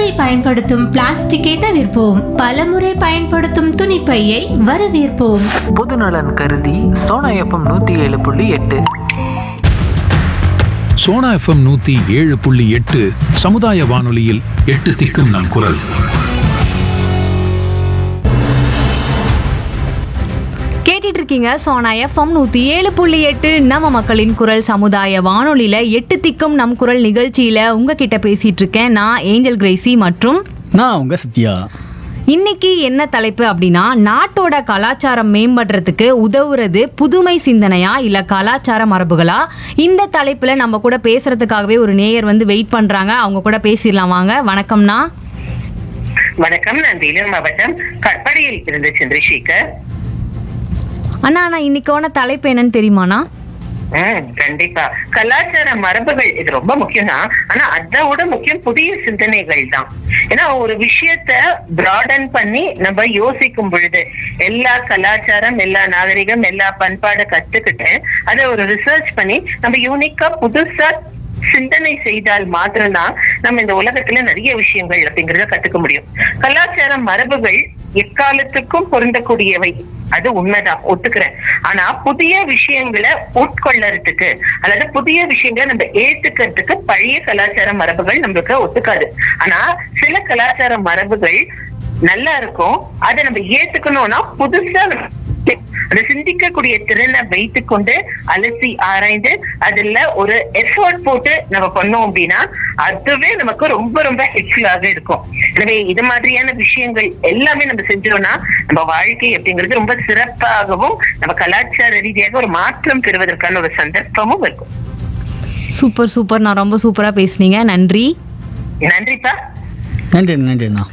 முறை பயன்படுத்தும் பிளாஸ்டிக்கை தவிர்ப்போம் பலமுறை பயன்படுத்தும் துணிப்பையை வரவேற்போம் பொதுநலன் கருதி சோனா எஃப்எம் நூற்றி ஏழு புள்ளி எட்டு சோனா எஃப்எம் நூத்தி ஏழு புள்ளி எட்டு சமுதாய வானொலியில் எட்டு திக்கும் நம் குரல் கேட்டுட்டு இருக்கீங்க சோனா எஃப்எம் நூத்தி ஏழு புள்ளி எட்டு நம்ம மக்களின் குரல் சமுதாய வானொலியில எட்டு திக்கும் நம் குரல் நிகழ்ச்சியில உங்ககிட்ட பேசிட்டு இருக்கேன் நான் ஏஞ்சல் கிரேசி மற்றும் நான் உங்க சத்யா இன்னைக்கு என்ன தலைப்பு அப்படின்னா நாட்டோட கலாச்சாரம் மேம்படுறதுக்கு உதவுறது புதுமை சிந்தனையா இல்ல கலாச்சார மரபுகளா இந்த தலைப்புல நம்ம கூட பேசுறதுக்காகவே ஒரு நேயர் வந்து வெயிட் பண்றாங்க அவங்க கூட பேசிடலாம் வாங்க வணக்கம்னா வணக்கம் நான் வேலூர் மாவட்டம் கட்படியில் இருந்து சந்திரசேகர் அண்ணா அண்ணா இன்னைக்கான தலைப்பு என்னன்னு தெரியுமாண்ணா ம், கண்டிப்பா கலாச்சார மரபுகள் இது ரொம்ப முக்கியம் தான் ஆனா அதை விட முக்கியம் புதிய சிந்தனைகள் தான் ஏன்னா ஒரு விஷயத்த பிராடன் பண்ணி நம்ம யோசிக்கும் பொழுது எல்லா கலாச்சாரம் எல்லா நாகரிகம் எல்லா பண்பாடு கத்துக்கிட்டு அதை ஒரு ரிசர்ச் பண்ணி நம்ம யூனிக்கா புதுசா சிந்தனை செய்தால் மாத்திரம்தான் நம்ம இந்த உலகத்துல நிறைய விஷயங்கள் அப்படிங்கறத கத்துக்க முடியும் கலாச்சார மரபுகள் எக்காலத்துக்கும் பொருந்தக்கூடியவை அது உண்மைதான் ஒத்துக்கிறேன் ஆனா புதிய விஷயங்களை உட்கொள்ளறதுக்கு அதாவது புதிய விஷயங்களை நம்ம ஏத்துக்கிறதுக்கு பழைய கலாச்சார மரபுகள் நம்மளுக்கு ஒத்துக்காது ஆனா சில கலாச்சார மரபுகள் நல்லா இருக்கும் அதை நம்ம ஏத்துக்கணும்னா புதுசா அந்த சிந்திக்கக்கூடிய திறனை வைத்துக் கொண்டு அலசி ஆராய்ந்து அதுல ஒரு எஃபோர்ட் போட்டு நம்ம பண்ணோம் அப்படின்னா அதுவே நமக்கு ரொம்ப ரொம்ப ஹெல்ப்ஃபுல்லாக இருக்கும் எனவே இது மாதிரியான விஷயங்கள் எல்லாமே நம்ம செஞ்சோம்னா நம்ம வாழ்க்கை அப்படிங்கிறது ரொம்ப சிறப்பாகவும் நம்ம கலாச்சார ரீதியாக ஒரு மாற்றம் பெறுவதற்கான ஒரு சந்தர்ப்பமும் இருக்கும் சூப்பர் சூப்பர் நான் ரொம்ப சூப்பரா பேசுனீங்க நன்றி நன்றிப்பா நன்றி நன்றி அண்ணா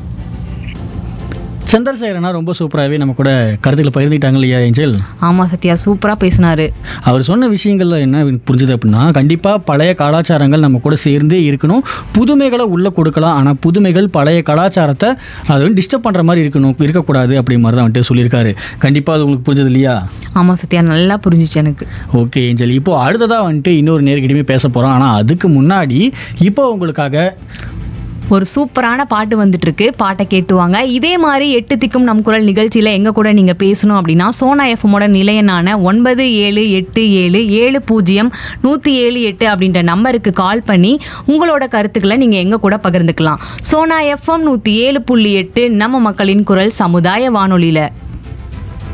சந்திரசேகர் அண்ணா ரொம்ப சூப்பராகவே நம்ம கூட கருத்துக்களை பகிர்ந்துட்டாங்க இல்லையா ஏஞ்சல் ஆமா சத்யா சூப்பரா பேசினாரு அவர் சொன்ன விஷயங்கள்ல என்ன எனக்கு புரிஞ்சுது அப்படின்னா கண்டிப்பாக பழைய கலாச்சாரங்கள் நம்ம கூட சேர்ந்தே இருக்கணும் புதுமைகளை உள்ளே கொடுக்கலாம் ஆனால் புதுமைகள் பழைய கலாச்சாரத்தை அதை வந்து டிஸ்டர்ப் பண்ணுற மாதிரி இருக்கணும் இருக்கக்கூடாது அப்படி மாதிரி தான் வந்துட்டு சொல்லியிருக்காரு கண்டிப்பாக அது உங்களுக்கு புரிஞ்சது இல்லையா ஆமா சத்யா நல்லா புரிஞ்சுச்சு எனக்கு ஓகே ஏஞ்சல் இப்போ அடுத்ததாக வந்துட்டு இன்னொரு நேர்கிட்டயுமே பேச போகிறோம் ஆனால் அதுக்கு முன்னாடி இப்போ உங்களுக்காக ஒரு சூப்பரான பாட்டு வந்துட்டு இருக்கு பாட்டை கேட்டுவாங்க இதே மாதிரி எட்டு திக்கும் நம் குரல் நிகழ்ச்சியில எங்க கூட நீங்க பேசணும் அப்படின்னா சோனா எஃப்எம்மோட நிலையனான ஒன்பது ஏழு எட்டு ஏழு ஏழு பூஜ்ஜியம் நூத்தி ஏழு எட்டு அப்படின்ற நம்பருக்கு கால் பண்ணி உங்களோட கருத்துக்களை நீங்க எங்க கூட பகிர்ந்துக்கலாம் சோனா எஃப்எம் நூத்தி ஏழு புள்ளி எட்டு நம்ம மக்களின் குரல் சமுதாய வானொலியில